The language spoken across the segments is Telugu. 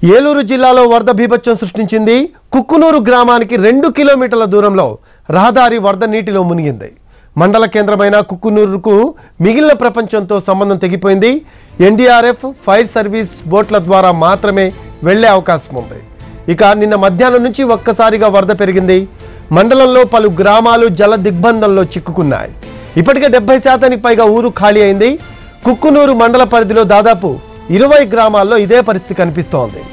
ఏలూరు జిల్లాలో వరద బీభత్సం సృష్టించింది కుక్కునూరు గ్రామానికి రెండు కిలోమీటర్ల దూరంలో రహదారి వరద నీటిలో మునిగింది మండల కేంద్రమైన కుక్కునూరుకు మిగిలిన ప్రపంచంతో సంబంధం తెగిపోయింది ఎన్డీఆర్ఎఫ్ ఫైర్ సర్వీస్ బోట్ల ద్వారా మాత్రమే వెళ్లే అవకాశం ఉంది ఇక నిన్న మధ్యాహ్నం నుంచి ఒక్కసారిగా వరద పెరిగింది మండలంలో పలు గ్రామాలు జల దిగ్బంధంలో చిక్కుకున్నాయి ఇప్పటికే డెబ్బై శాతానికి పైగా ఊరు ఖాళీ అయింది కుక్కునూరు మండల పరిధిలో దాదాపు ఇరవై గ్రామాల్లో ఇదే పరిస్థితి కనిపిస్తోంది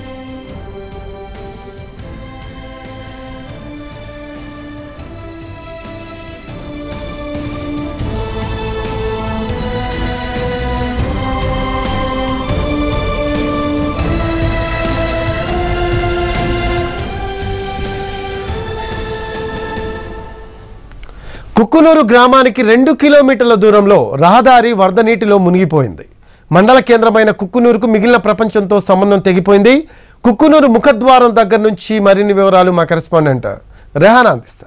కుక్కునూరు గ్రామానికి రెండు కిలోమీటర్ల దూరంలో రహదారి వరద నీటిలో మునిగిపోయింది మండల కేంద్రమైన కుక్కునూరుకు మిగిలిన ప్రపంచంతో సంబంధం తెగిపోయింది కుక్కునూరు ముఖద్వారం దగ్గర నుంచి మరిన్ని వివరాలు మా కరెస్పాండెంట్ రెహానా అందిస్తారు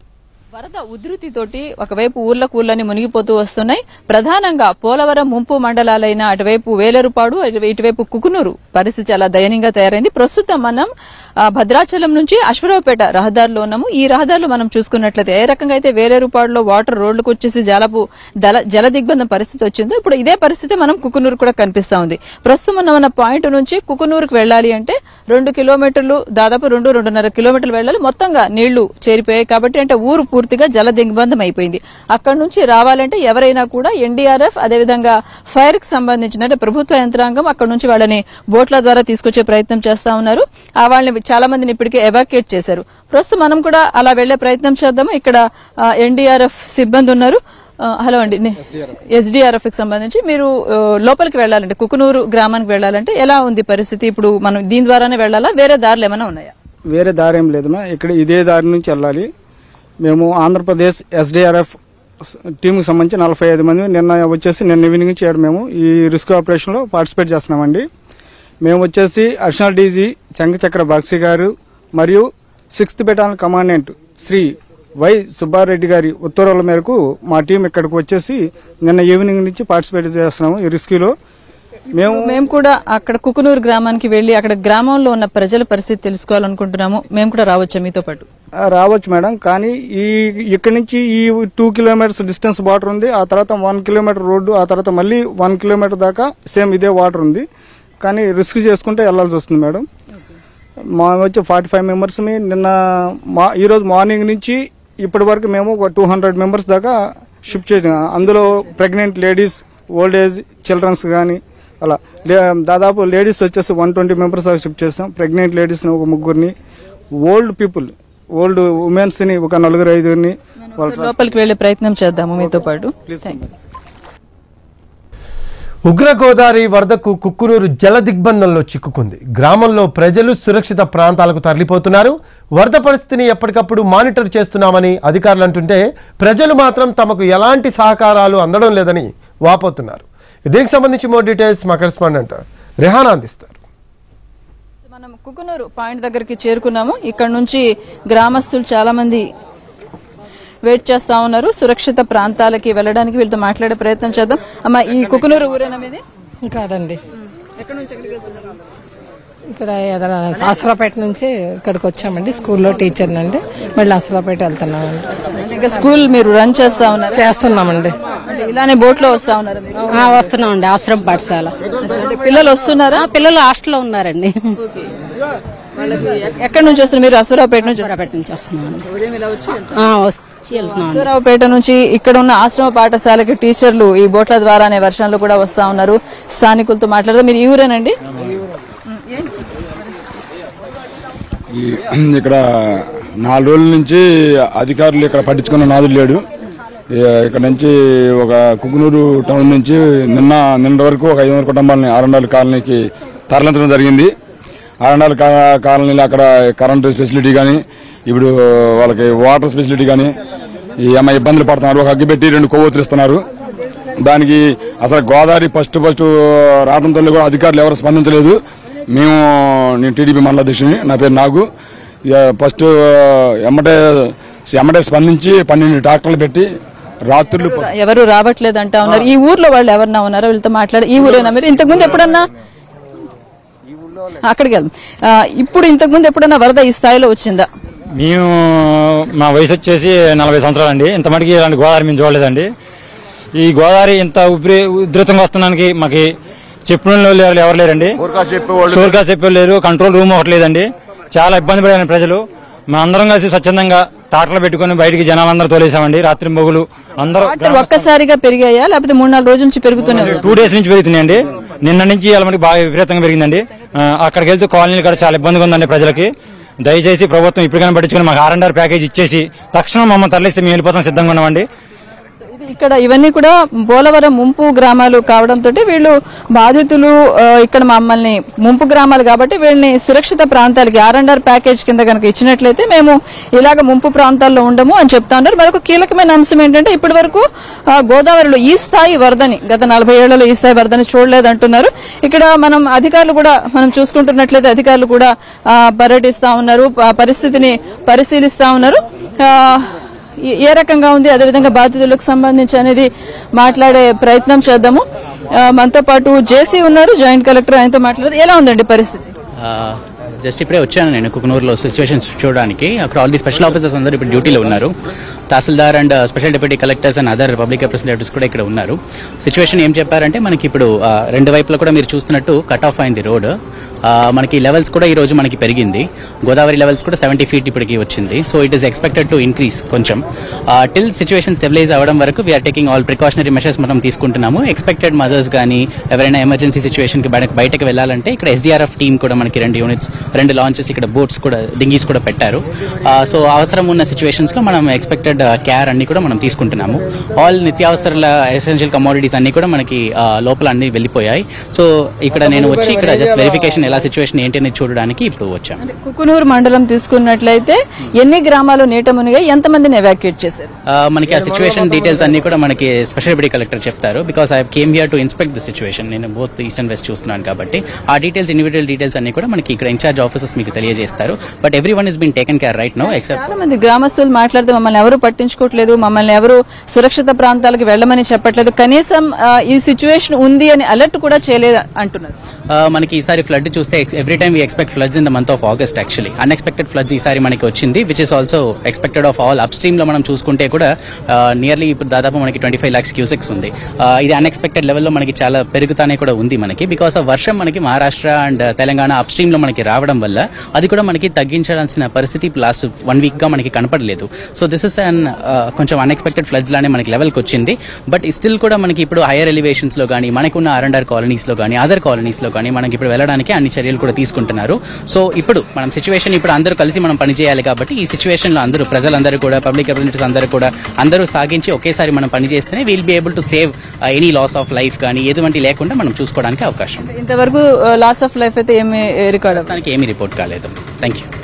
వరద ఉధృతితోటి ఒకవైపు ఊర్లకు ఊర్లని మునిగిపోతూ వస్తున్నాయి ప్రధానంగా పోలవరం ముంపు మండలాలైన అటువైపు వేలరుపాడు ఇటు- ఇటువైపు కుకునూరు పరిస్థితి చాలా దయనీయంగా తయారైంది ప్రస్తుతం మనం ఆ, భద్రాచలం నుంచి అశ్వరావుపేట రహదారిలో ఉన్నాము ఈ రహదారిలో మనం చూసుకున్నట్లయితే ఏ రకంగా అయితే వేలేరుపాడులో వాటర్ రోడ్లకు వచ్చేసి జలపు దల జల దిగ్బంధం పరిస్థితి వచ్చిందో ఇప్పుడు ఇదే పరిస్థితి మనం కుకునూరు కూడా కనిపిస్తా ఉంది ప్రస్తుతం మనం ఉన్న పాయింట్ నుంచి కుకునూరుకు వెళ్ళాలి అంటే రెండు కిలోమీటర్లు దాదాపు రెండు రెండున్నర కిలోమీటర్లు వెళ్ళాలి మొత్తంగా నీళ్లు చేరిపోయాయి కాబట్టి అంటే ఊరు పూర్తిగా జల దిగ్బంధం అయిపోయింది అక్కడ నుంచి రావాలంటే ఎవరైనా కూడా ఎన్డీఆర్ఎఫ్ అదేవిధంగా ఫైర్ కి సంబంధించిన అంటే ప్రభుత్వ యంత్రాంగం అక్కడ నుంచి వాళ్ళని బోట్ల ద్వారా తీసుకొచ్చే ప్రయత్నం చేస్తా ఉన్నారు ఆ వాళ్ళని చాలా మందిని ఇప్పటికే ఎవాక్యుయేట్ చేశారు ప్రస్తుతం మనం కూడా అలా వెళ్లే ప్రయత్నం చేద్దాము ఇక్కడ ఎన్డీఆర్ఎఫ్ సిబ్బంది ఉన్నారు ఆ, హలో అండి ఎస్డిఆర్ఎఫ్ కి సంబంధించి మీరు ఆ, లోపలికి వెళ్ళాలంటే కుకునూరు గ్రామానికి వెళ్ళాలంటే ఎలా ఉంది పరిస్థితి ఇప్పుడు మనం దీని ద్వారానే వెళ్ళాలా వేరే దారులు ఏమైనా ఉన్నాయా వేరే దారి ఏం లేదు మా ఇక్కడ ఇదే దారి నుంచి వెళ్ళాలి మేము ఆంధ్రప్రదేశ్ ఎస్డిఆర్ఎఫ్ టీంకి సంబంధించి నలభై ఐదు మంది నిన్న వచ్చేసి నిన్న ఈవినింగ్ నుంచి ఇక్కడ మేము ఈ రిస్క్ ఆపరేషన్లో పార్టిసిపేట్ చేస్తున్నామండి మేము వచ్చేసి అడిషనల్ డీజీ చంకచక్ర బాక్సి గారు మరియు sixth battalion commandant Shri Y Subbareddy గారి ఉత్తర్వుల మేరకు మా టీం ఇక్కడికి వచ్చేసి నిన్న ఈవినింగ్ నుంచి పార్టిసిపేట్ చేస్తున్నాము ఈ రిస్క్లో మేము మేము కూడా అక్కడ కుకునూరు గ్రామానికి వెళ్లి అక్కడ గ్రామంలో ఉన్న ప్రజల పరిస్థితి తెలుసుకోవాలనుకుంటున్నాము మేము కూడా రావచ్చా మీతో పాటు ఆ, రావచ్చు మేడం కానీ ఈ ఇక్కడ నుంచి ఈ టూ కిలోమీటర్స్ డిస్టెన్స్ వాటర్ ఉంది ఆ తర్వాత వన్ కిలోమీటర్ రోడ్డు ఆ తర్వాత మళ్ళీ వన్ కిలోమీటర్ దాకా సేమ్ ఇదే వాటర్ ఉంది కానీ రిస్క్ చేసుకుంటే వెళ్లాల్సి వస్తుంది మేడం మా వచ్చి ఫార్టీ ఫైవ్ మెంబర్స్ నిన్న మా ఈరోజు మార్నింగ్ నుంచి ఇప్పటి వరకు మేము ఒక టూ హండ్రెడ్ మెంబర్స్ దాకా షిఫ్ట్ చేసాం అందులో pregnant ladies old age childrens కానీ అలా లే- దాదాపు లేడీస్ వచ్చేసి వన్ ట్వంటీ మెంబర్స్ దాకా షిఫ్ట్ చేసాం ప్రెగ్నెంట్ లేడీస్ని ఒక ముగ్గురిని ఓల్డ్ పీపుల్ ఓల్డ్ ఉమెన్స్ని ఒక నలుగురు ఐదుగురిని వాళ్ళ లోపలికి వెళ్లే ప్రయత్నం చేద్దాము మీతో పాటు థాంక్యూ. ఉగ్ర గోదావరి వరదకు కుక్కునూరు జల దిగ్బంధంలో చిక్కుకుంది గ్రామంలో ప్రజలు సురక్షిత ప్రాంతాలకు తరలిపోతున్నారు వరద పరిస్థితిని ఎప్పటికప్పుడు మానిటర్ చేస్తున్నామని అధికారులు అంటుంటే ప్రజలు మాత్రం తమకు ఎలాంటి సహకారాలు అందడం లేదని వాపోతున్నారు దీనికి సంబంధించి మోర్ డీటెయిల్స్ మా కరెస్పాండెంట్ రెహానా అందిస్తారు మనం కుకునూరు పాయింట్ దగ్గరికి చేరుకున్నాము ఇక్కడ నుంచి గ్రామస్తులు చాలా మంది వెయిట్ చేస్తా ఉన్నారు సురక్షిత ప్రాంతాలకి వెళ్ళడానికి వీళ్ళతో మాట్లాడే ప్రయత్నం చేద్దాం అమ్మ ఈ కుకునూరు ఊరేనా మీది కాదండి ఎక్కడి నుంచి ఎక్కడికి వెళ్తున్నారు ఇక్కడ ఎదర ఆసరాపేట నుంచి ఇక్కడికి వచ్చామండి స్కూల్లో టీచర్ అండి మళ్ళీ ఆసరాపేట వెళ్తున్నామండి అంటే ఇంకా స్కూల్ మీరు రన్ చేస్తా ఉన్నారు చేస్తున్నామండి అంటే ఇలానే బోట్ లో వస్తా ఉన్నారు మీరు ఆ, వస్తున్నామండి ఆశ్రమ పాఠశాల అంటే పిల్లలు వస్తున్నారా ఆ, పిల్లలు హాస్టల్లో ఉన్నారండి వాళ్ళకి ఎ- ఎక్కడి నుంచి వస్తున్నారు మీరు అసురాపేట నుంచి వస్తున్నారు. సూరాపేట నుంచి వస్తున్నామండి ఉదయం ఇలా వచ్చి వెళ్తారు. ఆ, వచ్చి వెళ్తున్నాం అసురావుపేట నుంచి ఇక్కడ ఉన్న ఆశ్రమ పాఠశాలకి టీచర్లు ఈ బోట్ల ద్వారానే వర్షంలో కూడా వస్తా ఉన్నారు స్థానికులతో మాట్లాడదాం మీరు ఈ ఊరేనండి ఈ ఇక్కడ నాలుగు రోజుల నుంచి అధికారులు ఇక్కడ పట్టించుకున్న నాదుడు లేడు ఈ ఇక్కడ నుంచి ఒక కుకునూరు టౌన్ నుంచి నిన్న నిన్న వరకు ఒక ఐదు వందల కుటుంబాలని ఆరండాల కాలనీకి తరలించడం జరిగింది ఆరండాల కా- కాలనీలో అక్కడ కరెంటు ఫెసిలిటీ కానీ ఇప్పుడు వాళ్ళకి వాటర్ ఫెసిలిటీ కానీ ఏమైనా ఇబ్బందులు పడుతున్నారు ఒక అగ్గి పెట్టి రెండు కొవ్వొత్తులు ఇస్తున్నారు దానికి అసలు గోదావరి ఫస్ట్ ఫస్ట్ రావడంతో కూడా అధికారులు ఎవరు స్పందించలేదు మేము నేను టీడీపీ మండల అధ్యక్షుని నా పేరు నాగు ఇక ఫస్ట్ ఎమ్మటే ఎమ్మటే స్పందించి పన్నెండు ట్రాక్టర్లు పెట్టి రాత్రులు ప- ఎవరు రావట్లేదు అంటా ఉన్నారు ఈ ఊర్లో వాళ్ళు ఎవరన్నా ఉన్నారో వీళ్ళతో మాట్లాడి ఈ ఊరేనా మీరు ఇంతకు ముందు ఎప్పుడన్నా ఈ ఊళ్ళో అక్కడికి వెళ్దాం ఆ, ఇప్పుడు ఇంతకు ముందు ఎప్పుడైనా వరద ఈ స్థాయిలో వచ్చిందా మేము మా వయసు వచ్చేసి నలభై సంవత్సరాలండి ఇంత మటుకి ఇలాంటి గోదావరి మేము చూడలేదండి ఈ గోదావరి ఇంత ఉబ్రి ఉధృతంగా వస్తున్నానికి మాకు చెప్పిన వాళ్ళు ఎవరు ఎవరు లేరండి షోర్గా చెప్పేవాళ్ళు లేరు కంట్రోల్ రూమ్ ఒకటి లేదండి చాలా ఇబ్బంది పడారు ప్రజలు మా అందరం కలిసి స్వచ్ఛందంగా టాటర్లు పెట్టుకుని బయటికి జనాలందరూ తోలేసామండి రాత్రి మొగులు అందరూ వాటర్ ఒక్కసారిగా పెరిగాయా లేకపోతే మూడు నాలుగు రోజుల నుంచి పెరుగుతూనే ఉందా? టూ డేస్ నుంచి పెరుగుతున్నాయండి నిన్న నుంచి ఇవాళ మనకి బాగా విపరీతంగా పెరిగిందండి ఆ, అక్కడికి వెళ్తే కాలనీలు కూడా చాలా ఇబ్బందిగా ఉందండి ప్రజలకి దయచేసి ప్రభుత్వం ఇప్పటికైనా పట్టించుకుని మాకు ఆర్ అండ్ ఆర్ ప్యాకేజ్ ఇచ్చేసి తక్షణం మమ్మల్ని తరలిస్తే మేము వెళ్ళిపోతాం సిద్ధంగా ఉన్నామండి ఇది ఇక్కడ ఇవన్నీ కూడా పోలవరం ముంపు గ్రామాలు కావడంతో వీళ్ళు బాధితులు ఆ, ఇక్కడ మమ్మల్ని ముంపు గ్రామాలు కాబట్టి వీళ్ళని సురక్షిత ప్రాంతాలకి ఆర్ అండ్ ఆర్ ప్యాకేజ్ కింద కనుక ఇచ్చినట్లయితే మేము ఇలాగ ముంపు ప్రాంతాల్లో ఉండము అని చెప్తా ఉన్నారు మరొక కీలకమైన అంశం ఏంటంటే ఇప్పటి వరకు ఆ, గోదావరిలో ఈ స్థాయి వరదని గత నలభై ఏళ్లలో ఈ స్థాయి వరదని చూడలేదంటున్నారు ఇక్కడ మనం అధికారులు కూడా మనం చూసుకుంటున్నట్లయితే అధికారులు కూడా ఆ, పర్యటిస్తా ఉన్నారు ఆ పరిస్థితిని పరిశీలిస్తా ఉన్నారు ఆ, ఏ- ఏ రకంగా ఉంది అదేవిధంగా బాధితులకు సంబంధించి అనేది మాట్లాడే ప్రయత్నం చేద్దాము ఆ, మనతో పాటు జేసీ ఉన్నారు జాయింట్ కలెక్టర్ ఆయనతో మాట్లాడదు ఎలా ఉందండి పరిస్థితి జస్ట్ ఇప్పుడే వచ్చాను నేను కుకునూరులో సిచ్యువేషన్స్ చూడడానికి అక్కడ ఆల్రెడీ స్పెషల్ ఆఫీసర్స్ అందరూ ఇప్పుడు డ్యూటీలో ఉన్నారు tahsildar and special deputy collectors and other public representatives కూడా ఇక్కడ ఉన్నారు సిచ్యువేషన్ ఏం చెప్పారంటే మనకి ఇప్పుడు ఆ, రెండు వైపులా కూడా మీరు చూస్తున్నట్టు కట్ ఆఫ్ అయింది రోడ్ మనకి లెవెల్స్ కూడా ఈ రోజు మనకి పెరిగింది గోదావరి లెవెల్స్ కూడా సెవెంటీ ఫీట్ ఇప్పటికి వచ్చింది so it is expected to increase కొంచెం టిల్ సిచ్యువేషన్ స్టెబిలైజ్ అవ్వడం వరకు we're taking all precautionary measures మనం తీసుకుంటున్నాము ఎక్స్పెక్టెడ్ మదర్స్ కానీ ఎవరైనా ఎమర్జెన్సీ సిచ్యువేషన్కి బయటకు బయటకు వెళ్ళాలంటే ఇక్కడ ఎస్డీఆర్ఎఫ్ టీమ్ కూడా మనకి రెండు యూనిట్స్ రెండు లాంచెస్ ఇక్కడ బోట్స్ కూడా డింగీస్ కూడా పెట్టారు సో అవసరం ఉన్న సిచ్యువేషన్స్ లో మనం ఎక్స్పెక్టెడ్ కేర్ అన్ని కూడా మనం తీసుకుంటున్నాము ఆల్ నిత్యావసరాల ఎసెన్షియల్ కమోడిటీస్ అన్ని కూడా మనకి ఆ, లోపల అన్ని వెళ్ళిపోయాయి సో ఇక్కడ నేను వచ్చి ఇక్కడ జస్ట్ వెరిఫికేషన్ ఎలా సిచ్యువేషన్ ఏంటి అనేది చూడడానికి ఇప్పుడు వచ్చాము అంటే కుకునూరు మండలం తీసుకున్నట్లయితే ఎన్ని గ్రామాలు నీట మునిగాయి ఎంతమందిని ఎవాక్యుయేట్ చేశారు ఆ, మనకి ఆ సిచ్యువేషన్ డీటెయిల్స్ అన్ని కూడా మనకి స్పెషల్ డిప్యూటీ కలెక్టర్ చెప్తారు because I came here to inspect the situation నేను బోత్ ఈస్ట్ అండ్ వెస్ట్ చూస్తున్నాను కాబట్టి ఆ డీటెయిల్స్ ఇండివిజువల్ డీటెయిల్స్ అన్ని కూడా మనకి ఇక్కడ ఇన్ఛార్జ్ ఆఫీసర్స్ మీకు తెలియజేస్తారు but every one is been taken care right now except చాలా మంది గ్రామస్తులు మాట్లాడితే మమ్మల్ని ఎవరు పట్టించుకోవట్లేదు మమ్మల్ని ఎవరు సురక్షిత ప్రాంతాలకు వెళ్ళమని చెప్పట్లేదు కనీసం ఆ, ఈ సిచ్యువేషన్ ఉంది అని అలర్ట్ కూడా చేయలేదు అంటున్నారు ఆ, మనకి ఈసారి ఫ్లడ్ చూస్తే every time we expect floods in the month of August actually unexpected floods ఈసారి మనకి వచ్చింది which is also expected of all upstream లో మనం చూసుకుంటే కూడా నియర్లీ ఇప్పుడు దాదాపు మనకి ట్వంటీ ఫైవ్ లాక్స్ క్యూసెక్స్ ఉంది ఆ, ఇది అన్ఎక్స్పెక్టెడ్ లెవెల్లో మనకి చాలా పెరుగుతానే కూడా ఉంది మనకి బికాస్ ఆఫ్ వర్షం మనకి Maharashtra and Telangana upstream లో మనకి రావడం వల్ల అది కూడా మనకి తగ్గించాల్సిన పరిస్థితి లాస్ట్ వన్ వీక్ గా మనకి కనపడలేదు సో దిస్ ఇస్ అన్ కొంచెం అన్ఎక్స్పెక్టెడ్ ఫ్లడ్స్ లానే మనకి లెవెల్కి వచ్చింది బట్ స్టిల్ కూడా మనకి ఇప్పుడు హైయర్ ఎలివేషన్స్ లో కానీ మనకున్న ఆర్ అండ్ ఆర్ కాలనీస్ లో కానీ అదర్ కాలనీస్ లో కానీ మనకి ఇప్పుడు వెళ్ళడానికి అన్ని చర్యలు కూడా తీసుకుంటున్నారు సో ఇప్పుడు మనం సిచ్యువేషన్ ఇప్పుడు అందరూ కలిసి మనం పనిచేయాలి కాబట్టి ఈ సిచ్యువేషన్ లో అందరూ ప్రజలందరూ కూడా పబ్లిక్ రిప్రజెంటేటివ్స్ అందరూ కూడా అందరూ సాగించి ఒకేసారి మనం పని చేస్తేనే will be able to save any loss of life కానీ ఎటువంటి లేకుండా మనం చూసుకోవడానికి అవకాశం ఉంది ఇంతవరకు లాస్ ఆఫ్ లైఫ్ అయితే ఏమి రికార్డ్ అవ్వదు దానికి ఏమీ రిపోర్ట్ కాలేదు థ్యాంక్ యూ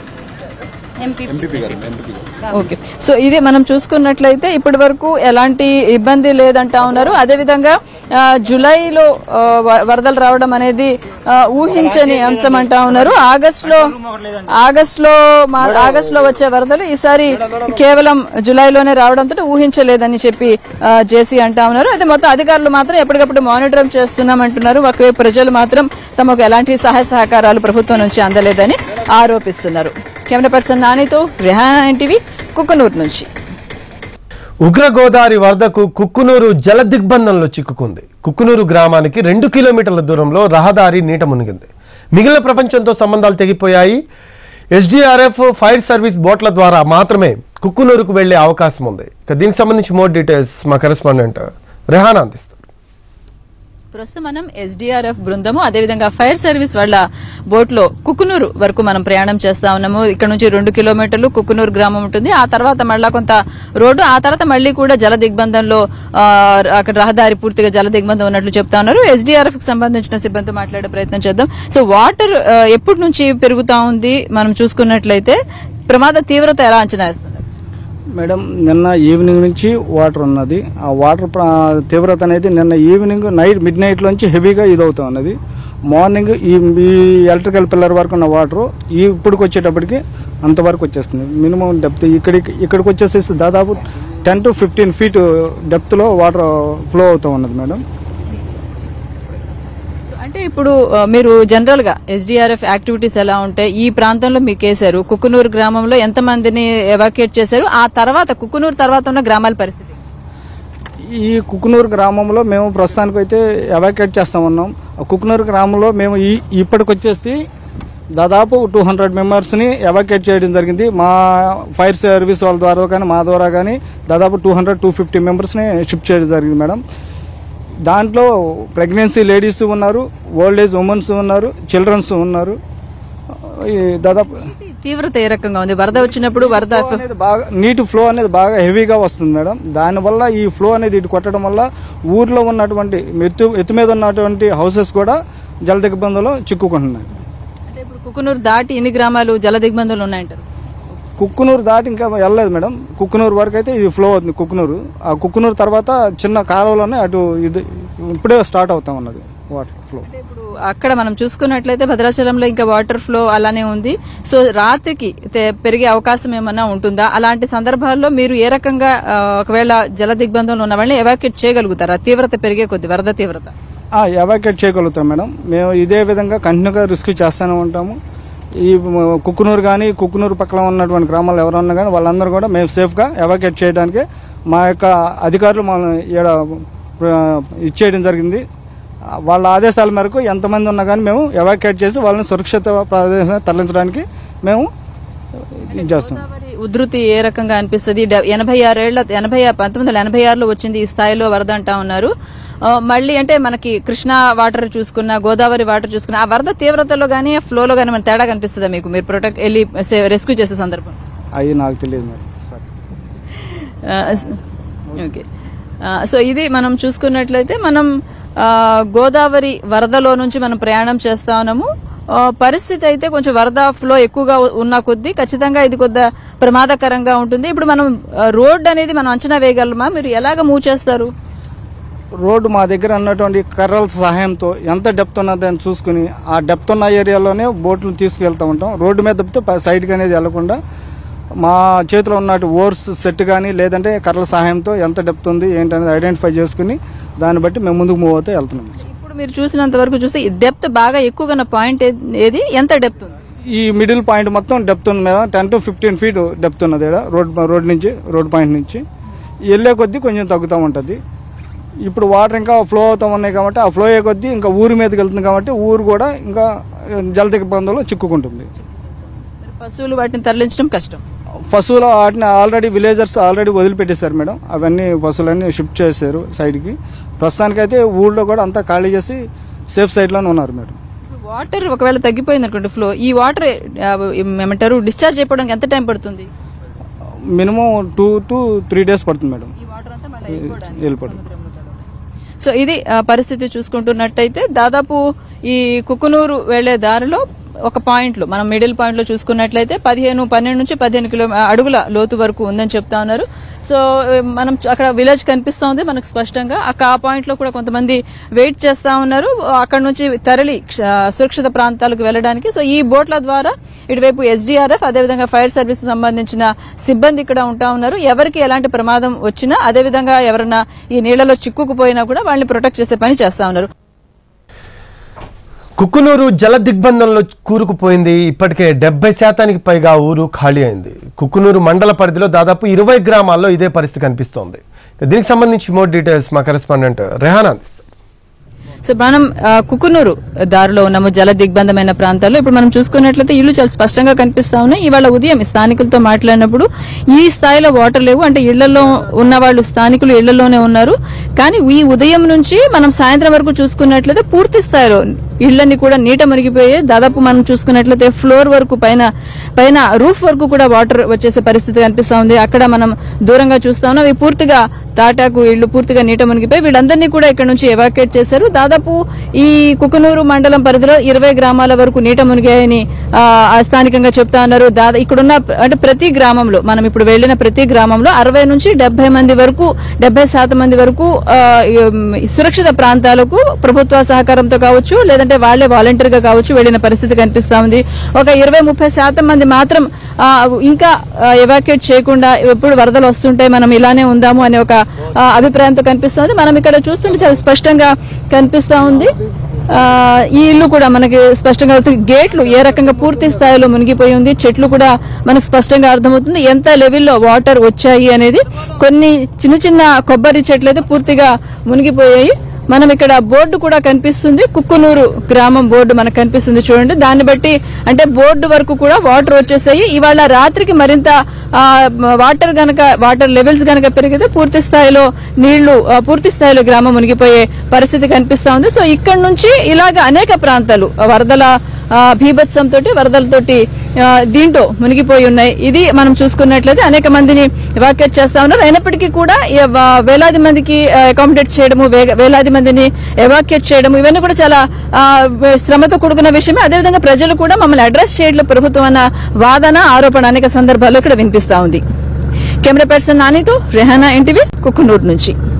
ఓకే సో ఇది మనం చూసుకున్నట్లయితే ఇప్పటి వరకు ఎలాంటి ఇబ్బంది లేదంటా ఉన్నారు అదేవిధంగా ఆ, జూలైలో ఆ, వ- వరదలు రావడం అనేది ఆ, ఊహించని అంశం అంటా ఉన్నారు ఆగస్ట్ లో ఆగస్ట్ లో మా- ఆగస్ట్ లో వచ్చే వరదలు ఈసారి కేవలం జూలైలోనే రావడంతో ఊహించలేదని చెప్పి ఆ, జేసీ అంటా ఉన్నారు అయితే మొత్తం అధికారులు మాత్రం ఎప్పటికప్పుడు మానిటరింగ్ చేస్తున్నాం అంటున్నారు ఒకవైపు ప్రజలు మాత్రం తమకు ఎలాంటి సహాయ సహకారాలు ప్రభుత్వం నుంచి అందలేదని ఆరోపిస్తున్నారు కెమెరా పర్సన్ నానితో రిహానా ఎన్టీవీ కుక్కనూరు నుంచి ఉగ్ర గోదావరి వరదకు కుక్కునూరు జల దిగ్బంధంలో చిక్కుకుంది కుక్కునూరు గ్రామానికి రెండు కిలోమీటర్ల దూరంలో రహదారి నీట మునిగింది మిగిలిన ప్రపంచంతో సంబంధాలు తెగిపోయాయి ఎస్డీఆర్ఎఫ్ ఫైర్ సర్వీస్ బోట్ల ద్వారా మాత్రమే కుక్కునూరుకు వెళ్లే అవకాశం ఉంది ఇక దీనికి సంబంధించి మోర్ డీటెయిల్స్ మా కరెస్పాండెంట్ రెహానా అందిస్తారు ప్రస్తుతం మనం ఎస్డీఆర్ఎఫ్ బృందము అదేవిధంగా ఫైర్ సర్వీస్ వాళ్ళ బోట్ లో కుకునూరు వరకు మనం ప్రయాణం చేస్తా ఉన్నాము ఇక్కడ నుంచి రెండు కిలోమీటర్లు కుకునూరు గ్రామం ఉంటుంది ఆ తర్వాత మళ్ళా కొంత రోడ్డు ఆ తర్వాత మళ్ళీ కూడా జల దిగ్బంధంలో ఆ, అక్కడ రహదారి పూర్తిగా జల దిగ్బంధం ఉన్నట్లు చెప్తా ఉన్నారు ఎస్డీఆర్ఎఫ్ కి సంబంధించిన సిబ్బందితో మాట్లాడే ప్రయత్నం చేద్దాం సో వాటర్ ఆ, ఎప్పటి నుంచి పెరుగుతా ఉంది మనం చూసుకున్నట్లయితే ప్రమాద తీవ్రత ఎలా అంచనా వేస్తున్నారు మేడం నిన్న ఈవినింగ్ నుంచి వాటర్ ఉన్నది ఆ వాటర్ ప్ర- తీవ్రత అనేది నిన్న ఈవినింగ్ నైట్ మిడ్ నైట్ నుంచి హెవీగా ఇదవుతా ఉన్నది మార్నింగ్ ఈ ఈ ఎలక్ట్రికల్ పిల్లర్ వరకు ఉన్న వాటర్ ఈ ఇప్పటికి వచ్చేటప్పటికి అంతవరకు వచ్చేస్తుంది మినిమం డెప్త్ ఇక్కడికి ఇక్కడికి వచ్చేసేసి దాదాపు టెన్ టు ఫిఫ్టీన్ ఫీట్ డెప్త్లో వాటర్ ఫ్లో అవుతూ ఉన్నది మేడం అంటే అంటే ఇప్పుడు ఆ, మీరు జనరల్ గా ఎస్డిఆర్ఎఫ్ యాక్టివిటీస్ ఎలా ఉంటాయి ఈ ప్రాంతంలో మీకు వేశారు కుక్కునూరు గ్రామంలో ఎంత మందిని ఎవాక్యుయేట్ చేశారు ఆ తర్వాత కుక్కునూరు తర్వాత ఉన్న గ్రామాల పరిస్థితి ఈ కుకునూరు గ్రామంలో మేము ప్రస్తుతానికి అయితే ఎవాక్యుయేట్ చేస్తా ఉన్నాం ఆ కుకునూరు గ్రామంలో మేము ఈ ఇప్పటికొచ్చేసి దాదాపు టూ హండ్రెడ్ మెంబర్స్ని ఎవాక్యుయేట్ చేయడం జరిగింది మా ఫైర్ సర్వీస్ వాళ్ళ ద్వారా కానీ మా ద్వారా కానీ దాదాపు టూ హండ్రెడ్ టూ ఫిఫ్టీ మెంబర్స్ని షిఫ్ట్ చేయడం జరిగింది మేడం దాంట్లో ప్రెగ్నెన్సీ లేడీస్ ఉన్నారు ఓల్డ్ ఏజ్ ఉమెన్స్ ఉన్నారు చిల్డ్రన్స్ ఉన్నారు ఈ దాదాపు తీవ్రత ఏ రకంగా ఉంది వరద వచ్చినప్పుడు వరద ఫ్లో అనేది బాగా నీటి ఫ్లో అనేది బాగా హెవీగా వస్తుంది మేడం దానివల్ల ఈ ఫ్లో అనేది ఇటు కొట్టడం వల్ల ఊర్లో ఉన్నటువంటి ఎత్తు ఎత్తు మీద ఉన్నటువంటి హౌసెస్ కూడా జల దిగ్బంధంలో చిక్కుకుంటున్నాయి అంటే ఇప్పుడు కుక్కునూరు దాటి ఎన్ని గ్రామాలు జల దిగ్బంధంలో ఉన్నాయంటారు కుక్కునూరు దాటి ఇంకా వెళ్ళలేదు మేడం కుక్కునూరు వరకు అయితే ఇది ఫ్లో అవుతుంది కుక్కునూరు ఆ కుక్కునూరు తర్వాత చిన్న కాలువలోనే అటు ఇది ఇప్పుడే స్టార్ట్ అవుతా ఉన్నది వాటర్ ఫ్లో అంటే ఇప్పుడు అక్కడ మనం చూసుకున్నట్లయితే భద్రాచలంలో ఇంకా వాటర్ ఫ్లో అలానే ఉంది సో రాత్రికి తె- పెరిగే అవకాశం ఏమన్నా ఉంటుందా అలాంటి సందర్భాల్లో మీరు ఏ రకంగా ఆ, ఒకవేళ జల దిగ్బంధంలో ఉన్న వాళ్ళని ఎవాక్యుయేట్ చేయగలుగుతారా తీవ్రత పెరిగే కొద్ది వరద తీవ్రత ఎవాక్యుయేట్ చేయగలుగుతాం మేడం మేము ఇదే విధంగా కంటిన్యూగా రిస్క్ చేస్తూనే ఉంటాము ఈ మ- కుక్కునూరు కానీ కుక్కునూరు పక్కన ఉన్నటువంటి గ్రామాలు ఎవరన్నా కానీ వాళ్ళందరూ కూడా మేము సేఫ్గా ఎవాక్యుయేట్ చేయడానికి మా యొక్క అధికారులు మన ఈడ ఆ, ఇచ్చేయడం జరిగింది ఆ, వాళ్ళ ఆదేశాల మేరకు ఎంతమంది ఉన్నా కానీ మేము ఎవాక్యుయేట్ చేసి వాళ్ళని సురక్షిత ప్రదేశం తరలించడానికి మేము ఇది చేస్తాం గోదావరి ఉధృతి ఏ రకంగా అనిపిస్తుంది డ- ఎనభై ఆరేళ్ల ఎనభై పంతొమ్మిది వందల ఎనభై ఆరులో వచ్చింది ఈ స్థాయిలో వరద అంటా ఉన్నారు ఆ, మళ్ళీ అంటే మనకి కృష్ణా వాటర్ చూసుకున్నా గోదావరి వాటర్ చూసుకున్నా ఆ వరద తీవ్రతలో గానీ ఫ్లోలో గానీ మన తేడా కనిపిస్తుందా మీకు మీరు ప్రొటెక్ట్ వెళ్ళి రెస్క్యూ చేసే సందర్భం అవి నాకు తెలియదు మేడం సార్ ఓకే సో ఇది మనం చూసుకున్నట్లయితే మనం ఆ, గోదావరి వరదలో నుంచి మనం ప్రయాణం చేస్తా ఉన్నాము ఆ, పరిస్థితి అయితే కొంచెం వరద ఫ్లో ఎక్కువగా ఉన్న కొద్దీ ఖచ్చితంగా ఇది కొద్ది ప్రమాదకరంగా ఉంటుంది ఇప్పుడు మనం రోడ్ అనేది మనం అంచనా వేయగలమా మీరు ఎలాగ మూవ్ చేస్తారు రోడ్డు మా దగ్గర ఉన్నటువంటి కర్రల సహాయంతో ఎంత డెప్త్ ఉన్నదని చూసుకుని ఆ డెప్త్ ఉన్న ఏరియాలోనే బోట్లు తీసుకువెళ్తూ ఉంటాం రోడ్డు మీద తప్పితే ప- సైడ్కి అనేది వెళ్లకుండా మా చేతిలో ఉన్నట్టు ఓర్స్ సెట్ కానీ లేదంటే కర్రల సహాయంతో ఎంత డెప్త్ ఉంది ఏంటనేది ఐడెంటిఫై చేసుకుని దాన్ని బట్టి మేము ముందుకు మూవ్ అవుతూ వెళ్తున్నాం ఇప్పుడు మీరు చూసినంత వరకు చూస్తే డెప్త్ బాగా ఎక్కువగా ఉన్న పాయింట్ ఏది ఎంత డెప్త్ ఉంది ఈ మిడిల్ పాయింట్ మొత్తం డెప్త్ ఉంది madam ten to fifteen feet depth ఉన్నది ఈడ రోడ్ రోడ్ నుంచి రోడ్ పాయింట్ నుంచి వెళ్ళే కొద్దీ కొంచెం తగ్గుతూ ఉంటుంది ఇప్పుడు వాటర్ ఇంకా ఫ్లో అవుతూ ఉన్నాయి కాబట్టి ఆ ఫ్లో అయ్యే కొద్దీ ఇంకా ఊరి మీదకి వెళ్తుంది కాబట్టి ఊరు కూడా ఇంకా జల దిగ్బంధంలో చిక్కుకుంటుంది మరి పశువులు వాటిని తరలించడం కష్టం పశువులు వాటిని ఆల్రెడీ విలేజర్స్ ఆల్రెడీ వదిలిపెట్టేశారు మేడం అవన్నీ పశువులన్నీ షిఫ్ట్ చేశారు సైడ్కి ప్రస్తుతానికైతే ఊళ్ళో కూడా అంతా ఖాళీ చేసి సేఫ్ సైడ్లోనే ఉన్నారు మేడం వాటర్ ఒకవేళ తగ్గిపోయింది అనుకోండి ఫ్లో ఈ వాటర్ ఏమంటారు డిశ్చార్జ్ అయిపోవడానికి ఎంత టైం పడుతుంది minimum two to three days పడుతుంది మేడం ఈ వాటర్ అంతా మళ్ళీ వెళ్ళిపోవడానికి వెళ్ళిపోవడం సో ఇది ఆ, పరిస్థితి చూసుకుంటున్నట్టయితే దాదాపు ఈ కుకునూరు వెళ్లే దారిలో ఒక పాయింట్ లో మనం మిడిల్ పాయింట్ లో చూసుకున్నట్లయితే పదిహేను పన్నెండు నుంచి పదిహేను కిలో అడుగుల లోతు వరకు ఉందని చెప్తా ఉన్నారు సో ఏ, మనం చ- అక్కడ విలేజ్ కనిపిస్తా ఉంది మనకు స్పష్టంగా అక్కడ ఆ పాయింట్ లో కూడా కొంతమంది వెయిట్ చేస్తా ఉన్నారు అక్కడ నుంచి తరలి క్ష- సురక్షిత ప్రాంతాలకు వెళ్ళడానికి సో ఈ బోట్ల ద్వారా ఇటువైపు ఎస్డీఆర్ఎఫ్ అదేవిధంగా ఫైర్ సర్వీస్ సంబంధించిన సిబ్బంది ఇక్కడ ఉంటా ఉన్నారు ఎవరికి ఎలాంటి ప్రమాదం వచ్చినా అదేవిధంగా ఎవరైనా ఈ నీళ్లలో చిక్కుకుపోయినా కూడా వాళ్ళని ప్రొటెక్ట్ చేసే పని చేస్తా ఉన్నారు కుక్కునూరు జల దిగ్బంధంలో కూరుకుపోయింది ఇప్పటికే డెబ్బై శాతానికి పైగా ఊరు ఖాళీ అయింది కుక్కునూరు మండల పరిధిలో దాదాపు ఇరవై గ్రామాల్లో ఇదే పరిస్థితి కనిపిస్తోంది ఇక దీనికి సంబంధించి మోర్ డీటెయిల్స్ మా కరెస్పాండెంట్ రెహాన్ అందిస్తారు సో మనం ఆ, కుకునూరు దారిలో ఉన్నాము జల దిగ్బంధమైన ప్రాంతాల్లో ఇప్పుడు మనం చూసుకున్నట్లయితే ఇల్లు చాలా స్పష్టంగా కనిపిస్తా ఉన్నాయి ఇవాళ ఉదయం స్థానికులతో మాట్లాడినప్పుడు ఈ స్థాయిలో వాటర్ లేవు అంటే ఇళ్లలో ఉన్న వాళ్ళు స్థానికులు ఇళ్లలోనే ఉన్నారు కానీ ఈ ఉదయం నుంచి మనం సాయంత్రం వరకు చూసుకున్నట్లయితే పూర్తి స్థాయిలో ఇళ్లన్నీ కూడా నీట మునిగిపోయి దాదాపు మనం చూసుకున్నట్లయితే ఫ్లోర్ వరకు పైన పైన రూఫ్ వరకు కూడా వాటర్ వచ్చేసే పరిస్థితి కనిపిస్తా ఉంది అక్కడ మనం దూరంగా చూస్తా ఉన్నాం ఇవి పూర్తిగా తాటాకు ఇళ్లు పూర్తిగా నీట మునిగిపోయి వీళ్ళందరినీ కూడా ఇక్కడ నుంచి ఎవాక్యుయేట్ చేశారు దాదాపు ఈ కుకునూరు మండలం పరిధిలో ఇరవై గ్రామాల వరకు నీట మునిగాయని ఆ, ఆ స్థానికంగా చెప్తా ఉన్నారు దాదా ఇక్కడున్న ప్ర- అంటే ప్రతి గ్రామంలో మనం ఇప్పుడు వెళ్లిన ప్రతి గ్రామంలో అరవై నుంచి డెబ్బై మంది వరకు డెబ్బై శాతం మంది వరకు ఆ, ఈ, ఉమ్, ఈ సురక్షిత ప్రాంతాలకు ప్రభుత్వ సహకారంతో కావచ్చు లేదంటే వాళ్లే వాలంటీర్ గా కావచ్చు వెళ్లిన పరిస్థితి కనిపిస్తా ఉంది ఒక ఇరవై ముప్పై శాతం మంది మాత్రం ఆ, ఇంకా ఎవాక్యుయేట్ చేయకుండా ఎప్పుడు వరదలు వస్తుంటాయి మనం ఇలానే ఉందాము అనే ఒక ఆ, అభిప్రాయంతో కనిపిస్తుంది మనం ఇక్కడ చూస్తుంటే చాలా స్పష్టంగా కనిపిస్తా ఉంది ఆ, ఈ ఇల్లు కూడా మనకి స్పష్టంగా అవుతుంది గేట్లు ఏ రకంగా పూర్తి స్థాయిలో మునిగిపోయి ఉంది చెట్లు కూడా మనకు స్పష్టంగా అర్థమవుతుంది ఎంత లెవెల్లో వాటర్ వచ్చాయి అనేది కొన్ని చిన్న చిన్న కొబ్బరి చెట్లు అయితే పూర్తిగా మునిగిపోయాయి మనం ఇక్కడ బోర్డు కూడా కనిపిస్తుంది కుక్కునూరు గ్రామం బోర్డు మనకు కనిపిస్తుంది చూడండి దాన్ని బట్టి అంటే బోర్డు వరకు కూడా వాటర్ వచ్చేసాయి ఇవాళ రాత్రికి మరింత ఆ, వాటర్ గనక వాటర్ లెవెల్స్ గనక పెరిగితే పూర్తి స్థాయిలో నీళ్లు ఆ, పూర్తి స్థాయిలో గ్రామం మునిగిపోయే పరిస్థితి కనిపిస్తా ఉంది సో ఇక్కడ నుంచి ఇలాగ అనేక ప్రాంతాలు ఆ, వరదల ఆ, భీభత్సంతో వరదలతోటి ఆ, దీంట్లో మునిగిపోయి ఉన్నాయి ఇది మనం చూసుకున్నట్లయితే అనేక మందిని ఎవాక్యుయేట్ చేస్తా ఉన్నారు అయినప్పటికీ కూడా ఈ వ- వేలాది మందికి అకామిడేట్ చేయడము వేగ- వేలాది మందిని ఎవాక్యుయేట్ చేయడము ఇవన్నీ కూడా చాలా ఆ, శ్రమతో కూడుకున్న విషయమే అదేవిధంగా ప్రజలు కూడా మమ్మల్ని అడ్రస్ చేయట్లేదు ప్రభుత్వం అన్న వాదన ఆరోపణ అనేక సందర్భాల్లో ఇక్కడ వినిపిస్తా ఉంది కెమెరా పర్సన్ నానితో రెహానా ఎన్టీవీ కుక్కునూరు నుంచి